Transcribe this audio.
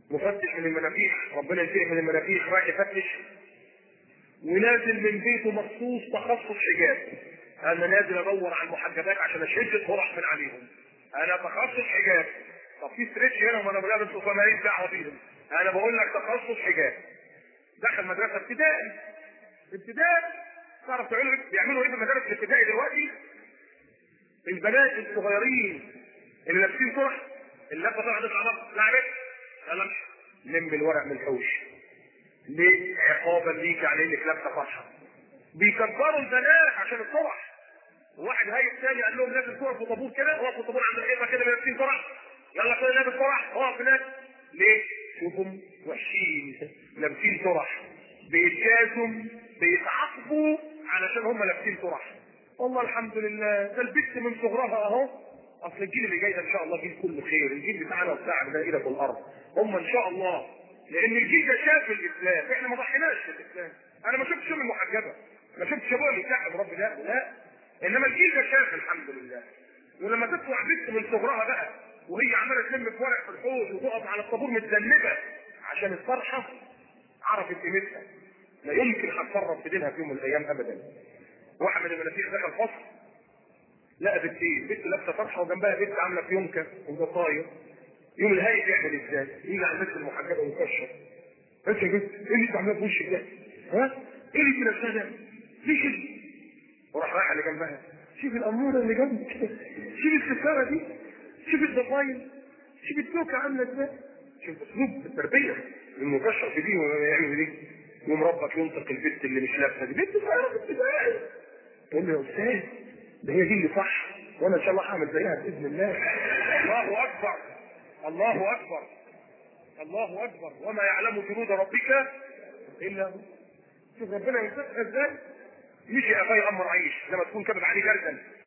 مفتش من المنافيخ ربنا ينتهي من المنافيخ رايح يفتش ونازل من بيته مخصوص تخصص حجاب انا نازل ادور على المحجبات عشان اشد الطرح من عليهم انا تخصص حجاب طب في ستريتش هنا وانا بلابس ماليش دعوه بيهم انا بقول لك تخصص حجاب دخل مدرسه ابتدائي ابتدائي تعرف تعملوا إيه؟ بيعملوا ايه في المدارس الابتدائي دلوقتي البنات الصغيرين اللي لابسين طرح اللفه طبعا تطلع بره لا يا بنت يلا امشي لم الورق من الحوش ليه عقابا ليك على انك لابسه فرحه بيكبروا البنات عشان الطرح واحد هاي الثاني قال لهم لازم تقفوا طابور كده وقفوا طابور عند الحيطه كده لابسين طرح يلا كده لابس طرح اقف هناك ليه؟ شوفهم وحشين لابسين طرح بيتجازوا بيتعاقبوا علشان هم لابسين طرح والله الحمد لله ده البت من صغرها اهو اصل الجيل اللي جاي ده ان شاء الله جيل كله خير الجيل بتاعنا وبتاعك ده ايدك والارض هم ان شاء الله لان الجيل ده شاف الاسلام احنا ما ضحيناش في الاسلام انا ما شفتش ام المحجبه ما شفتش ابويا بيتعب رب لا لا انما الجيل ده شاف الحمد لله ولما تطلع بنت من صغرها بقى وهي عماله تلم في ورق في الحوض وتقف على الطابور متذنبه عشان الفرحه عرفت قيمتها لا يمكن هتفرط في دينها في يوم من الايام ابدا واحد من المنافيخ دخل فصل لقى بنتين بنت لابسه فرحه وجنبها بنت عامله فيونكه وضفاير يوم الهايب يعمل ازاي؟ يجي على البنت المحجبه ويكشر انت يا بنت ايه اللي انت عاملاه في وشك ده؟ ها؟ ايه اللي انت لابساه ده؟ ليه كده؟ وراح رايح اللي جنبها شوف الاموره اللي جنبك شوف الستاره دي شوف الضفاير شوف التوكه عامله ازاي شوف اسلوب التربيه المكشر في دي ويعمل دي يوم ربك ينطق البنت اللي مش لابسه دي بنت صغيره بنت صغيره تقول له يا استاذ ده هي دي اللي صح وانا ان شاء الله هعمل زيها باذن الله الله اكبر الله اكبر الله اكبر وما يعلم جنود ربك الا هو شوف ربنا ينطقها ازاي مشي ابي امر عيش لما تكون كبد عليه جردا